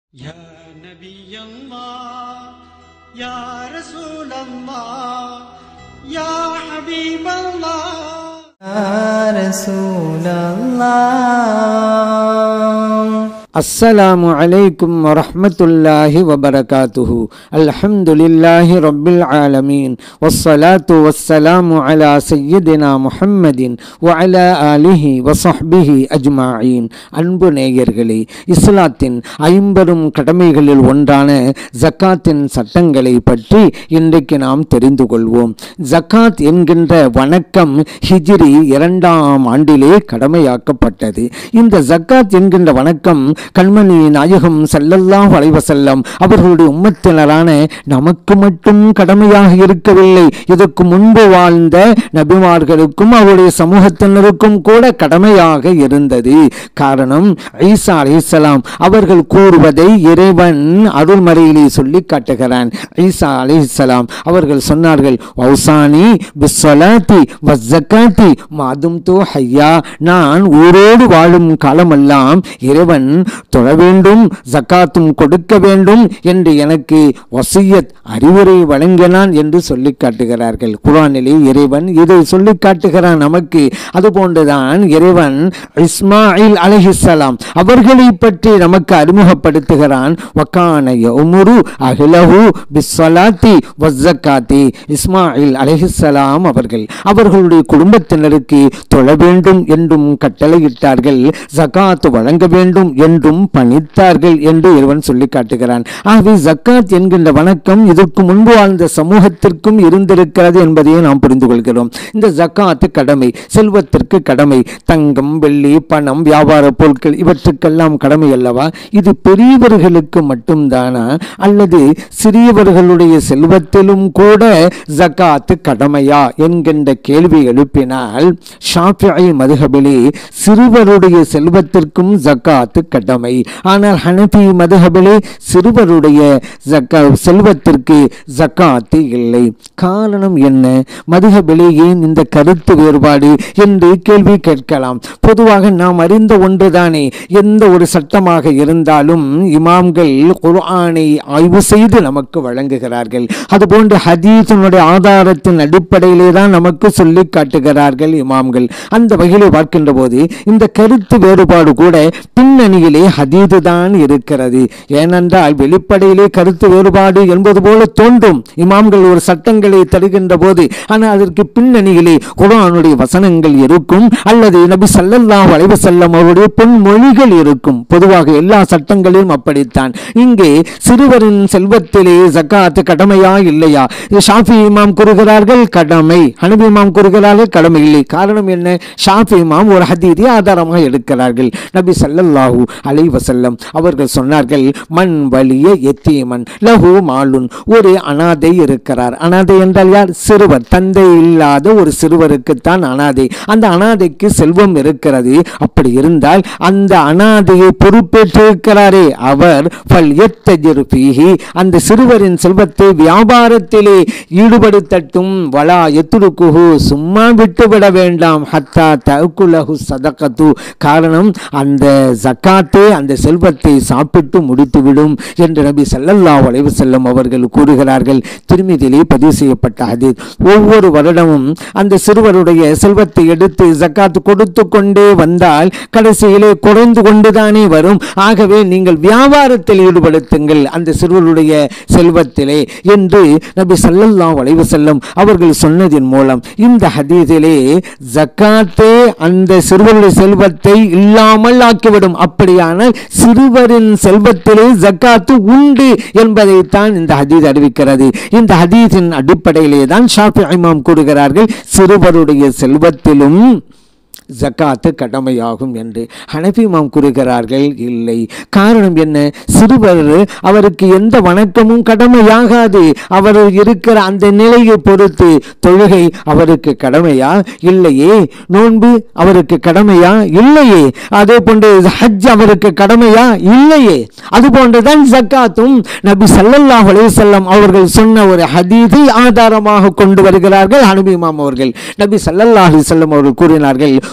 يا نبي الله يا رسول الله يا حبيب الله يا رسول الله السلام عليكم ورحمة الله وبركاته الحمد لله رب العالمين والصلاة والسلام على سيدنا محمد وعلى آله وصحبه أجمعين அன்பு நேயர்களே இஸ்லாத்தின் ஐம்பெரும் கடமைகளில் ஒன்றான ஜக்காத்தின் சட்டங்களை பற்றி இன்றைக்கு நாம் தெரிந்து கொள்வோம் ஜக்காத் என்கின்ற வணக்கம் ஹிஜ்ரி இரண்டாம் ஆண்டிலே கடமையாக்கப்பட்டது இந்த ஜக்காத் என்கின்ற வணக்கம் கண்மணி நாயகம் ஸல்லல்லாஹு அலைஹி வஸல்லம் அவர்களுடைய உம்மத்தினரான நமக்கு மட்டும் கடமையாக இருக்கவில்லை இதற்கு முன்பு வாழ்ந்த நபிமார்களுக்கும் அவருடைய சமூகத்தினருக்கும் கூட கடமையாக இருந்தது காரணம் ஈசா அலைஹிஸ்ஸலாம் அவர்கள் கூறுவதை இறைவன் அருள்மறையிலே சொல்லி காட்டுகிறான் ஈசா அலைஹிஸ்ஸலாம் அவர்கள் சொன்னார்கள் வௌசானி பிஸ்ஸலாத்தி வஸ்ஸகாத்தி மாதும் தோ ஹையா நான் ஊரோடு வாழும் காலமெல்லாம் இறைவன் தொழ வேண்டும் ஜக்காத்தும் கொடுக்க வேண்டும் என்று எனக்கு வசியத் அறிவுரை வழங்கினான் என்று சொல்லி காட்டுகிறார்கள் குரானிலே இறைவன் இதை சொல்லி காட்டுகிறான் நமக்கு அதுபோன்றுதான் இறைவன் இஸ்மாயில் அலைஹிஸ்ஸலாம் அவர்களை பற்றி நமக்கு அறிமுகப்படுத்துகிறான் வக்கான யௌமுரு அஹ்லஹு பிஸ்ஸலாத்தி வஸ்ஸகாத்தி இஸ்மாயில் அலைஹிஸ்ஸலாம் அவர்கள் அவர்களுடைய குடும்பத்தினருக்கு தொழ வேண்டும் என்றும் கட்டளையிட்டார்கள் ஜகாத் வழங்க வேண்டும் என்றும் பணித்தார்கள் என்று இறைவன் சொல்லி காட்டுகிறான் ஆகவே ஜக்காத் என்கின்ற வணக்கம் இதற்கு முன்பு வாழ்ந்த சமூகத்திற்கும் இருந்திருக்கிறது என்பதையே நாம் புரிந்து கொள்கிறோம் இந்த ஜக்காத்து கடமை செல்வத்திற்கு கடமை தங்கம் வெள்ளி பணம் வியாபார பொருட்கள் இவற்றுக்கெல்லாம் கடமை அல்லவா இது பெரியவர்களுக்கு மட்டும்தானா அல்லது சிறியவர்களுடைய செல்வத்திலும் கூட ஜக்காத்து கடமையா என்கின்ற கேள்வி எழுப்பினால் ஷாஃபிஐ மதுஹபிலே சிறுவருடைய செல்வத்திற்கும் ஜக்காத்து கடமை ஆனால் ஹனபி மதுஹபிலே சிறுவருடைய ஜக்கா செல்வத்திற்கு ஜக்காத்து இல்லை காரணம் என்ன மதுஹபிலே ஏன் இந்த கருத்து வேறுபாடு என்று கேள்வி கேட்கலாம் பொதுவாக நாம் அறிந்த ஒன்றுதானே எந்த ஒரு சட்டமாக இருந்தாலும் இமாம்கள் குர்ஆனை ஆய்வு செய்து நமக்கு வழங்குகிறார்கள் அதுபோன்று ஹதீஸினுடைய ஆதாரத்தின் அடிப்படையிலே தான் நமக்கு சொல்லி காட்டுகிறார்கள் இமாம்கள் அந்த வகையிலே பார்க்கின்ற போது இந்த கருத்து வேறுபாடு கூட பின்னணியிலே ஹதீது தான் இருக்கிறது ஏனென்றால் வெளிப்படையிலே கருத்து வேறுபாடு என்பது போல தோன்றும் இமாம்கள் ஒரு சட்டங்களை தருகின்ற போது ஆனால் அதற்கு பின்னணியிலே குர்ஆனுடைய வசனங்கள் இருக்கும் அல்லது நபி ஸல்லல்லாஹு அலைஹி வஸல்லம் அவருடைய பொன்மொழிகள் இருக்கும் பொதுவாக எல்லா சட்டங்களிலும் அப்படித்தான் இங்கே சிறுவரின் செல்வத்திலே ஜக்காத் கடமையா இல்லையா இது ஷாஃபி இமாம் கூறுகிறார்கள் கடமை ஹனபி இமாம் கூறுகிறார்கள் கடமை இல்லை காரணம் என்ன ஷாஃபி இமாம் ஒரு ஹதீதை ஆதாரமாக எடுக்கிறார்கள் நபி ஸல்லல்லாஹு அலைஹி வஸல்லம் அவர்கள் சொன்னார்கள் மண் வலிய எத்தீமன் லஹு மாலுன் ஒரு அனாதை இருக்கிறார் அனாதை என்றால் யார் சிறுவர் தந்தை இல்லாத ஒரு சிறுவருக்குத்தான் அனாதை அந்த அனாதைக்கு செல்வம் இருக்கிறது அப்படி இருந்தால் அந்த அனாதையை பொறுப்பேற்றிருக்கிறாரே அவர் ஃபல் யத்தஜிரு ஃபீஹி அந்த சிறுவரின் செல்வத்தை வியாபாரத்திலே ஈடுபடுத்தட்டும் வலா எத்துருக்குஹு சும்மா விட்டுவிட வேண்டாம் ஹத்தா தகுலஹு சதகத்து காரணம் அந்த ஜக்காத்தே அந்த செல்வத்தை சாப்பிட்டு முடித்துவிடும் என்று நபி ஸல்லல்லாஹு அலைஹி வஸல்லம் அவர்கள் கூறுகிறார்கள் திருமதியிலே பதிவு செய்யப்பட்ட ஹதீஸ் ஒவ்வொரு வருடமும் அந்த சிறுவருடைய செல்வத்தை எடுத்து ஜக்காத் கொடுத்து கொண்டே வந்தால் கடைசியிலே குறைந்து கொண்டுதானே வரும் ஆகவே நீங்கள் வியாபாரத்தில் ஈடுபடுத்துங்கள் அந்த சிறுவருடைய செல்வத்திலே என்று நபி ஸல்லல்லாஹு அலைஹி வஸல்லம் அவர்கள் சொன்னதின் மூலம் இந்த ஹதீஸிலே ஜக்காத்தே அந்த சிறுவருடைய செல்வத்தை இல்லாமல் ஆக்கிவிடும் அப்படியானால் சிறுவரின் செல்வத்திலே ஜக்காத்து உண்டு என்பதைத்தான் இந்த ஹதீஸ் அறிவிக்கிறது இந்த ஹதீஸின் அடிப்படையிலே தான் ஷாஃபி இமாம் கூறுகிறார்கள் சிறுவருடைய செல்வத்திலும் ஜக்காத்து கடமையாகும் என்று ஹனஃபி இமாம் கூறுகிறார்கள் இல்லை காரணம் என்ன சிறுவர் அவருக்கு எந்த வணக்கமும் கடமையாகாது அவர் இருக்கிற அந்த நிலையை பொறுத்து தொழுகை அவருக்கு கடமையா இல்லையே நோன்பு அவருக்கு கடமையா இல்லையே அதே போன்று ஹஜ் அவருக்கு கடமையா இல்லையே அது போன்றுதான் ஜக்காத்தும் நபி ஸல்லல்லாஹு அலைஹி வஸல்லம் அவர்கள் சொன்ன ஒரு ஹதீஸை ஆதாரமாக கொண்டு வருகிறார்கள் ஹனபி இமாம் அவர்கள் நபி ஸல்லல்லாஹு அலைஹி வஸல்லம் அவர்கள் கூறினார்கள்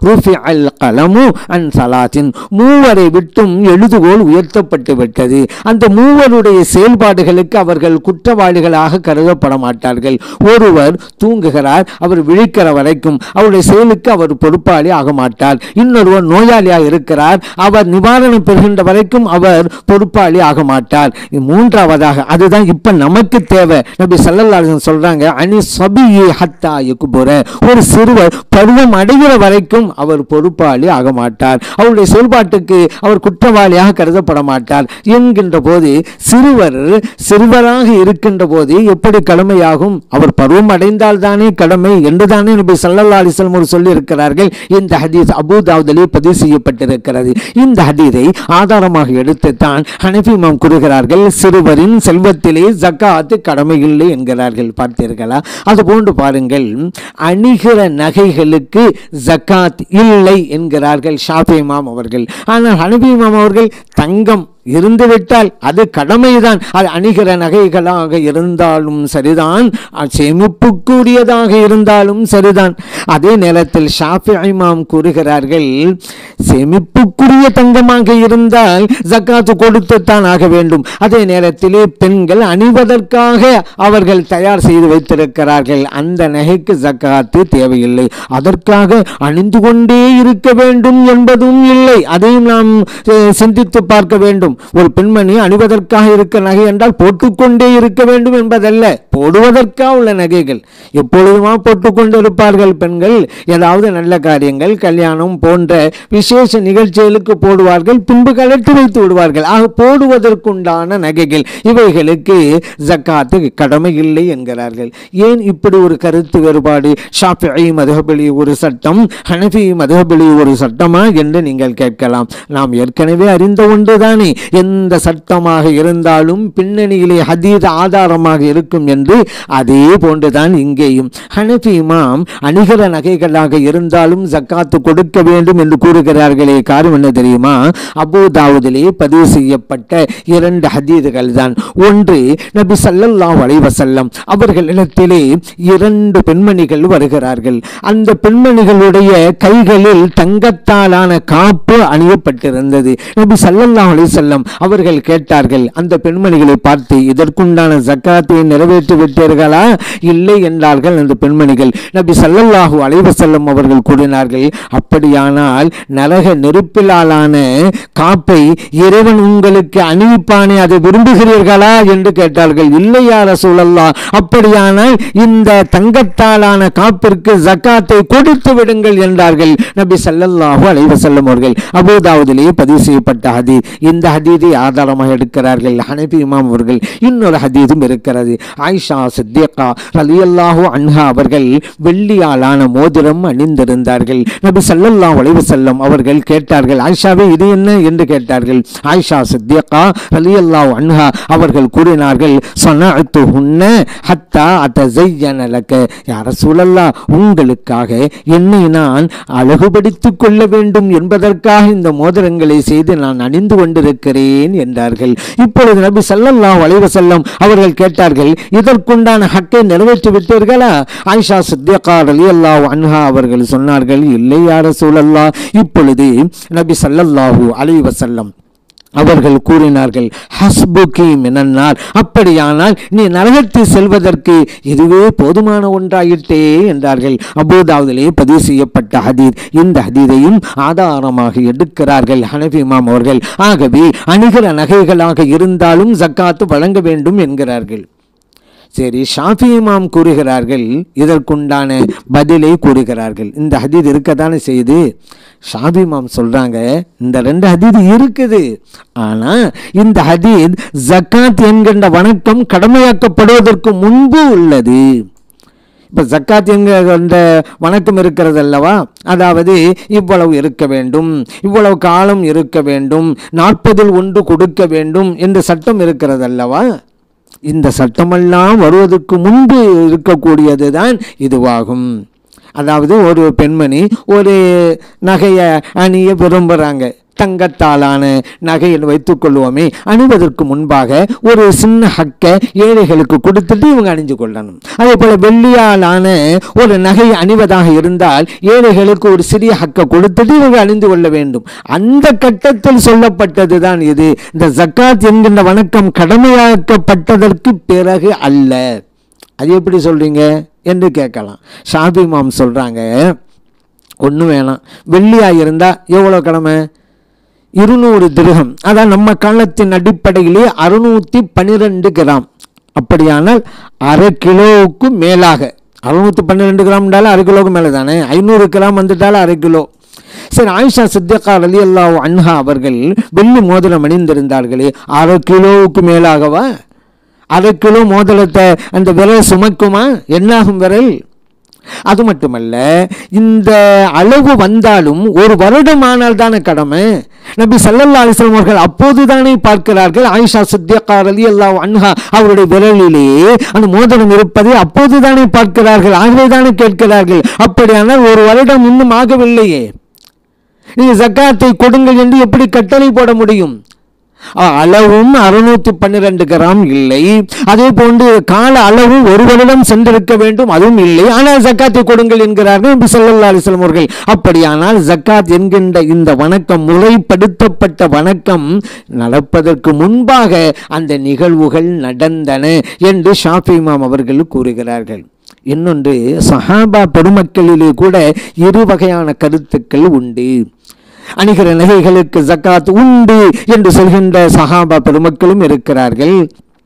ருஃபி அல் கலமு அன் சலாத்தின் மூவரை விட்டும் எழுதுகோல் உயர்த்தப்பட்டு விட்டது அந்த மூவருடைய செயல்பாடுகளுக்கு அவர்கள் குற்றவாளிகளாக கருதப்பட மாட்டார்கள் ஒருவர் தூங்குகிறார் அவர் விழிக்கிற வரைக்கும் அவருடைய செயலுக்கு அவர் பொறுப்பாளி ஆக மாட்டார் இன்னொருவர் நோயாளியாக இருக்கிறார் அவர் நிவாரணம் பெறுகின்ற வரைக்கும் அவர் பொறுப்பாளி ஆக மாட்டார் இது மூன்றாவதாக அதுதான் இப்ப நமக்கு தேவை நபி சல்லல்லாஹு சொல்றாங்க அனி சபியே ஹத்தா யுக்புர ஒரு சிறுவர் பருவம் அடைகிற வரைக்கும் அவர் பொறுப்பாளி ஆக மாட்டார் அவருடைய செயல்பாட்டுக்கு அவர் குற்றவாளியாக கருதப்பட மாட்டார் என்கின்ற போது சிறுவர் சிறுவராக இருக்கின்ற போது எப்படி கடமையாகும் அவர் பருவம் அடைந்தால் தானே கடமை என்றுதானே நபி சல்லல்லா அலிஸ்லம் ஒரு சொல்லி இருக்கிறார்கள் இந்த ஹதீஸ் அபுதாவுதிலே பதிவு செய்யப்பட்டிருக்கிறது இந்த ஹதீஸை ஆதாரமாக எடுத்துத்தான் ஹனஃபி இமாம் கூறுகிறார்கள் சிறுவரின் செல்வத்திலே ஜக்காத்து கடமை இல்லை என்கிறார்கள் பார்த்தீர்களா அதுபோன்று பாருங்கள் அணிகிற நகைகளுக்கு ஜக்காத் இல்லை என்கிறார்கள் ஷாஃபி இமாம் அவர்கள் ஆனால் ஹனபி இமாம் அவர்கள் தங்கம் இருந்துவிட்டால் அது கடமைதான் அது அணிகிற நகைகளாக இருந்தாலும் சரிதான் அது சேமிப்புக்குரியதாக இருந்தாலும் சரிதான் அதே நேரத்தில் ஷாஃபி இமாம் கூறுகிறார்கள் சேமிப்புக்குரிய தங்கமாக இருந்தால் ஜக்காத்து கொடுத்துத்தான் ஆக வேண்டும் அதே நேரத்திலே பெண்கள் அணிவதற்காக அவர்கள் தயார் செய்து வைத்திருக்கிறார்கள் அந்த நகைக்கு ஜக்காத்து தேவையில்லை அதற்காக அணிந்து கொண்டே இருக்க வேண்டும் என்பதும் இல்லை அதையும் நாம் அஹ், சிந்தித்து பார்க்க வேண்டும் ஒரு பெண்மணி அணிவதற்காக இருக்க நகை என்றால் போட்டுக்கொண்டே இருக்க வேண்டும் என்பதல்ல போடுவதற்காக உள்ள நகைகள் எப்பொழுதுமா போட்டுக்கொண்டு இருப்பார்கள் பெண்கள் ஏதாவது நல்ல காரியங்கள் கல்யாணம் போன்ற விசேஷ நிகழ்ச்சிகளுக்கு போடுவார்கள் பின்பு கலட்டி வைத்து விடுவார்கள் ஆக போடுவதற்குண்டான நகைகள் இவைகளுக்கு ஜக்காத்து கடமை இல்லை என்கிறார்கள் ஏன் இப்படி ஒரு கருத்து வேறுபாடு ஷாஃபிஐ மதுஹபலி ஒரு சட்டம் ஹனஃபி மதுஹபலி ஒரு சட்டமா என்று நீங்கள் கேட்கலாம் நாம் ஏற்கனவே அறிந்த ஒன்றுதானே எந்த சட்டமாக இருந்தாலும் பின்னணியிலே ஹதீத் ஆதாரமாக இருக்கும் என்று அதே போன்றுதான் இங்கேயும் ஹனஃபி இமாம் அணிகர நகைகளாக இருந்தாலும் ஜக்காத்து கொடுக்க வேண்டும் என்று கூறுகிறார்களே காரணம் என்ன தெரியுமா அபூதாவுதிலே பதிவு செய்யப்பட்ட இரண்டு ஹதீதுகள் தான் ஒன்று நபி ஸல்லல்லாஹு அலைஹி வஸல்லம் அவர்களிடத்திலே இரண்டு பெண்மணிகள் வருகிறார்கள் அந்த பெண்மணிகளுடைய கைகளில் தங்கத்தாலான காப்பு அணியப்பட்டிருந்தது நபி ஸல்லல்லாஹு அலைஹி வஸல்லம் அவர்கள் கேட்டார்கள் அந்த பெண்மணிகளை பார்த்து இதற்குண்டான ஜக்காத்தை நிறைவேற்றி விட்டீர்களா இல்லை என்றார்கள் அந்த பெண்மணிகள் நபி ஸல்லல்லாஹு அலைஹி வஸல்லம் அவர்கள் கூறினார்கள் அப்படியானால் நரக நெருப்பிலாலான காப்பை இறைவன் உங்களுக்கு அணிவிப்பானே அதை விரும்புகிறீர்களா என்று கேட்டார்கள் இல்லையா ரசூலல்லா அப்படியானால் இந்த தங்கத்தாலான காப்பிற்கு ஜக்காத்தை கொடுத்து விடுங்கள் என்றார்கள் நபி ஸல்லல்லாஹு அலைஹி வஸல்லம் அவர்கள் அபூதாவுதிலே பதிவு செய்யப்பட்ட ஹதீஸ் இந்த ஹதீதை ஆதாரமாக எடுக்கிறார்கள் ஹனபி இமாம் அவர்கள் இன்னொரு ஹதீதும் இருக்கிறது ஆயிஷா சித்தியக்கா ரலியல்லாஹு அன்ஹா அவர்கள் வெள்ளியாலான மோதிரம் அணிந்திருந்தார்கள் நபி ஸல்லல்லாஹு அலைஹி வஸல்லம் அவர்கள் கேட்டார்கள் ஆயிஷாவே இது என்ன என்று கேட்டார்கள் ஆயிஷா சித்தியக்கா ரலியல்லாஹு அன்ஹா அவர்கள் கூறினார்கள் சனஅத்துஹுன்ன ஹத்தா அத்தஸையன லக யா ரசூலல்லாஹ் உங்களுக்காக என்னை நான் அழகுபடுத்திக் கொள்ள வேண்டும் என்பதற்காக இந்த மோதிரங்களை செய்து நான் அணிந்து கொண்டிருக்கிறேன் என்றார்கள் இப்பொழுது நபி ஸல்லல்லாஹு அலைஹி வஸல்லம் அவர்கள் கேட்டார்கள் இதற்குண்டான ஹக்கை நிறைவேற்றி விட்டீர்களா ஆயிஷா சித்தியக்கா ரலியல்லாஹு அன்ஹா அவர்கள் சொன்னார்கள் இல்லை யா ரசூலல்லாஹ் இப்பொழுது நபி ஸல்லல்லாஹு அலைஹி வஸல்லம் அவர்கள் கூறினார்கள் ஹஸ்புகி மினன்னார் அப்படியானால் நீ நரகத்தில் செல்வதற்கு இதுவே போதுமான ஒன்றாயிட்டே என்றார்கள் அபூதாவுதிலே பதிவு செய்யப்பட்ட ஹதீத் இந்த ஹதீதையும் ஆதாரமாக எடுக்கிறார்கள் ஹனஃபி இமாம் அவர்கள் ஆகவே அணிகிற நகைகளாக இருந்தாலும் ஜக்காத்து வழங்க வேண்டும் என்கிறார்கள் சரி ஷாஃபி இமாம் கூறுகிறார்கள் இதற்குண்டான பதிலை கூறுகிறார்கள் இந்த ஹதீத் இருக்கத்தானே செய்யுது ஷாஃபி இமாம் சொல்றாங்க இந்த ரெண்டு ஹதீத் இருக்குது ஆனா இந்த ஹதீத் ஜக்காத் என்கின்ற வணக்கம் கடமையாக்கப்படுவதற்கு முன்பு உள்ளது இப்போ ஜக்காத் என்கிற அந்த வணக்கம் இருக்கிறது அல்லவா அதாவது இவ்வளவு இருக்க வேண்டும் இவ்வளவு காலம் இருக்க வேண்டும் நாற்பதில் ஒன்று கொடுக்க வேண்டும் என்ற சட்டம் இருக்கிறது அல்லவா இந்த சட்டமெல்லாம் வருவதற்கு முன்பு இருக்கக்கூடியது தான் இதுவாகும் அதாவது ஒரு பெண்மணி ஒரு நகையை அணிய விரும்புகிறாங்க தங்கத்தாலான நகை என்று வைத்துக் கொள்வோமே அணிவதற்கு முன்பாக ஒரு சின்ன ஹக்கை ஏழைகளுக்கு கொடுத்துட்டு இவங்க அணிஞ்சு கொள்ளணும் அதே போல வெள்ளியாலான ஒரு நகை அணிவதாக இருந்தால் ஏழைகளுக்கு ஒரு சிறிய ஹக்கை கொடுத்துட்டு இவங்க அணிந்து கொள்ள வேண்டும் அந்த கட்டத்தில் சொல்லப்பட்டது தான் இது இந்த ஜக்காத் என்கின்ற வணக்கம் கடமையாக்கப்பட்டதற்கு பிறகு அல்ல அது எப்படி சொல்றீங்க என்று கேட்கலாம் ஷாபி மாம் சொல்றாங்க ஒன்றும் வேணாம் வெள்ளியாக இருந்தால் எவ்வளோ கடமை இருநூறு திருகம் அதான் நம்ம காலத்தின் அடிப்படையிலே அறுநூற்றி பன்னிரெண்டு கிராம் அப்படியானால் அரை கிலோவுக்கு மேலாக அறுநூற்றி பன்னிரெண்டு கிராம்னாலும் அரை கிலோவுக்கு மேலே தானே ஐநூறு கிராம் வந்துட்டாலும் அரை கிலோ சரி ஆயிஷா சித்தியக்கா அலி அல்லாஹ் அன்ஹா அவர்கள் வெள்ளி மோதிரம் அணிந்திருந்தார்களே அரை கிலோவுக்கு மேலாகவா அரை கிலோ மோதிரத்தை அந்த விரல் சுமக்குமா என்னாகும் விரல் அது மட்டுமல்ல இந்த அளவு வந்தாலும் ஒரு வருடம் ஆனால் தானே கடமை நபி சல்லல்லா அலிஸ்லாம் அவர்கள் அப்போது தானே பார்க்கிறார்கள் ஆயிஷா சித்தியக்கா அலி அல்லாஹ் அன்ஹா அவருடைய விரலிலே அந்த மோதிரம் இருப்பதை அப்போது தானே பார்க்கிறார்கள் ஆகவே தானே கேட்கிறார்கள் அப்படியானால் ஒரு வருடம் இன்னும் ஆகவில்லையே நீங்க ஜக்காத்தை கொடுங்கள் என்று எப்படி கட்டளை போட முடியும் அ- அளவும் அறுநூத்தி பன்னிரண்டு கிராம் இல்லை அதே போன்று கால அளவு ஒரு வருடம் சென்றிருக்க வேண்டும் அதுவும் இல்லை ஆனால் ஜக்காத்தை கொடுங்கள் என்கிறார்கள் நபி ஸல்லல்லாஹு அலைஹி வஸல்லம் அவர்கள் அப்படியானால் ஜக்காத் என்கின்ற இந்த வணக்கம் முறைப்படுத்தப்பட்ட வணக்கம் நடப்பதற்கு முன்பாக அந்த நிகழ்வுகள் நடந்தன என்று ஷாஃபி இமாம் அவர்கள் கூறுகிறார்கள் இன்னொன்று சஹாபா பெருமக்களிலே கூட இரு வகையான கருத்துக்கள் உண்டு அணிகிற நகைகளுக்கு ஜக்காத் உண்டு என்று சொல்கின்ற சஹாபா பெருமக்களும் இருக்கிறார்கள்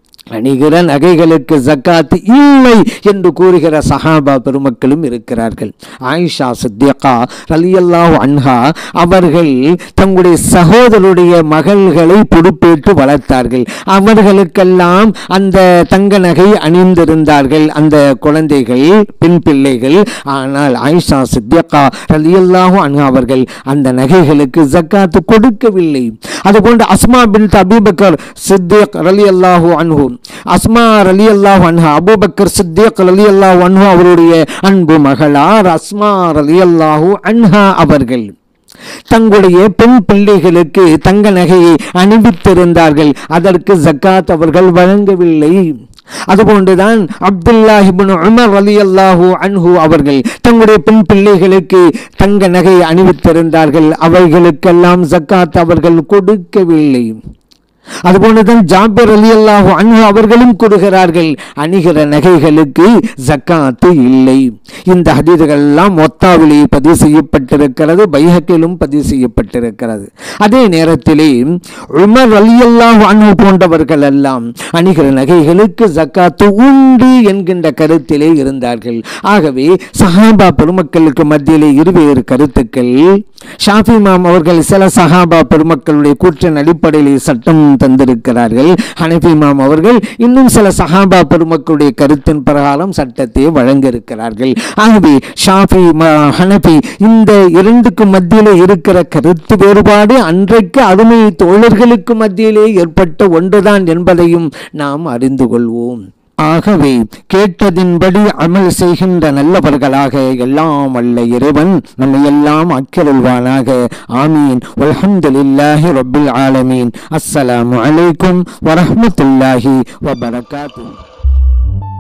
அணிகிற நகைகளுக்கு ஜக்காத் இல்லை என்று கூறுகிற சஹாபா பெருமக்களும் இருக்கிறார்கள் ஆயிஷா சித்தியக்கா ரலியல்லாஹு அன்ஹா அவர்கள் தங்களுடைய சகோதரருடைய மகள்களை பொறுப்பேற்று வளர்த்தார்கள் அவர்களுக்கெல்லாம் அந்த தங்க நகை அணிந்திருந்தார்கள் அந்த குழந்தைகள் பெண் பிள்ளைகள் ஆனால் ஆயிஷா சித்தியக்கா ரலியல்லாஹு அன்ஹா அவர்கள் அந்த நகைகளுக்கு ஜக்காத்து கொடுக்கவில்லை அதுபோன்று அஸ்மா பின் அபூபக்கர் சித்திக் ரலியல்லாஹு அன்ஹு அஸ்மா ரலியல்லாஹு அன்ஹா அபூபக்கர் சித்திக் ரலியல்லாஹு அன்ஹு அவருடைய அன்பு மகளார் அஸ்மா ரலியல்லாஹு அன்ஹா அவர்கள் தங்களுடைய பெண் பிள்ளைகளுக்கு தங்க நகையை அணிவித்திருந்தார்கள் அதற்கு ஜக்காத் அவர்கள் வழங்கவில்லை அதுபோன்றுதான் அப்துல்லாஹிபின் உமர் ரலியல்லாஹு அன்ஹு அவர்கள் தங்களுடைய பெண் பிள்ளைகளுக்கு தங்க நகை அணிவித்திருந்தார்கள் அவைகளுக்கெல்லாம் ஜக்காத் அவர்கள் கொடுக்கவில்லை அதுபோன்றுதான் ஜாபிர் அலி அல்லாஹு அன்ஹு அவர்களும் கூறுகிறார்கள் அணிகிற நகைகளுக்கு ஜக்காத்து இல்லை இந்த ஹதீதுகள் எல்லாம் ஒத்தாவிலே பதிவு செய்யப்பட்டிருக்கிறது பைஹக்கிலும் பதிவு செய்யப்பட்டிருக்கிறது அதே நேரத்திலே உமர் அலி அல்லாஹு அன்ஹு போன்றவர்கள் எல்லாம் அணிகிற நகைகளுக்கு ஜக்காத்து உண்டு என்கின்ற கருத்திலே இருந்தார்கள் ஆகவே சஹாபா பெருமக்களுக்கு மத்தியிலே இருவேறு கருத்துக்கள் ஷாஃபி இமாம் அவர்கள் சில சஹாபா பெருமக்களுடைய கூற்றின் அடிப்படையிலே சட்டம் தந்திருக்கிறார்கள் ஹனஃபி இமாம் அவர்கள் இன்னும் சில சஹாபா பெருமக்களுடைய கருத்தின் பிரகாரம் சட்டத்தை வழங்கியிருக்கிறார்கள் ஆகவே ஷாஃபி ம- ஹனஃபி இந்த இரண்டுக்கு மத்தியிலே இருக்கிற கருத்து வேறுபாடு அன்றைக்கு அருமை தோழர்களுக்கு மத்தியிலே ஏற்பட்ட ஒன்றுதான் என்பதையும் நாம் அறிந்து கொள்வோம் ஆகவே கேட்டதின்படி அமல் செய்கின்ற நல்லவர்களாக எல்லாம் வல்ல இறைவன் நம்மை எல்லாம் அக்கிரல்வானாக ஆமீன் வல்ஹம்துலில்லாஹி ரப்பில் ஆலமீன் அஸ்ஸலாமு அலைக்கும் வரஹ்மத்துல்லாஹி வபரகாத்துஹு